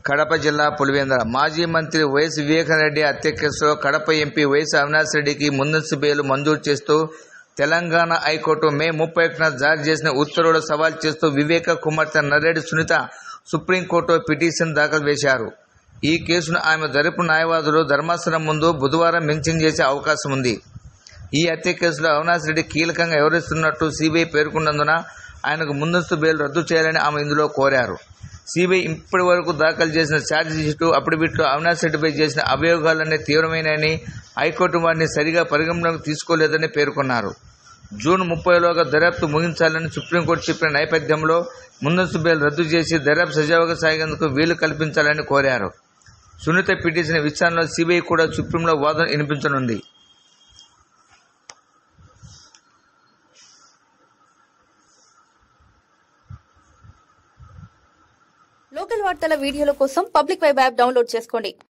కడప జిల్లా పులివెందుల మాజీ మంత్రి వైఎస్ వివేకారెడ్డి హత్య కేసులో కడప ఎంపీ వైఎస్ అవినాష్ రెడ్డికి ముందస్తు బెయిల్ మంజూరు చేస్తూ తెలంగాణ హైకోర్టు మే ముప్పై ఒకటిన జారీ చేసిన ఉత్తర్వులు సవాల్ చేస్తూ వివేక కుమార్తె నర్రెడ్డి సునీత సుప్రీంకోర్టులో పిటిషన్ దాఖలు చేశారు ఈ కేసును ఆమె తరపు న్యాయవాదులు ధర్మాసనం ముందు బుధవారం మెన్షన్ చేసే అవకాశం ఉంది ఈ హత్య కేసులో అవినాష్ రెడ్డి కీలకంగా వ్యవహరిస్తున్నట్టు సిబిఐ పేర్కొన్నందున ఆయనకు ముందస్తు బెయిల్ రద్దు చేయాలని ఆమె ఇందులో కోరారు సిబిఐ ఇప్పటి వరకు దాఖలు చేసిన ఛార్జిషీటు అఫిడవిట్లో అవినాష్ రెడ్డిపై చేసిన అభియోగాలన్నీ తీవ్రమైనని హైకోర్టు వారిని సరిగా పరిగణనలోకి తీసుకోలేదని పేర్కొన్నారు జూన్ ముప్పైలోగా దర్యాప్తు ముగించాలని సుప్రీంకోర్టు చెప్పిన నేపథ్యంలో ముందస్తు బెయిల్ రద్దు చేసి దర్యాప్తు సజావుగా సాగేందుకు వీలు కల్పించాలని కోరారు సునీత పిటిషన్ విచారణలో సిబిఐ కూడా సుప్రీంలో వాదన వినిపించనుంది లోకల్ వార్తల వీడియోల కోసం పబ్లిక్ వెబ్ యాప్ డౌన్లోడ్ చేసుకోండి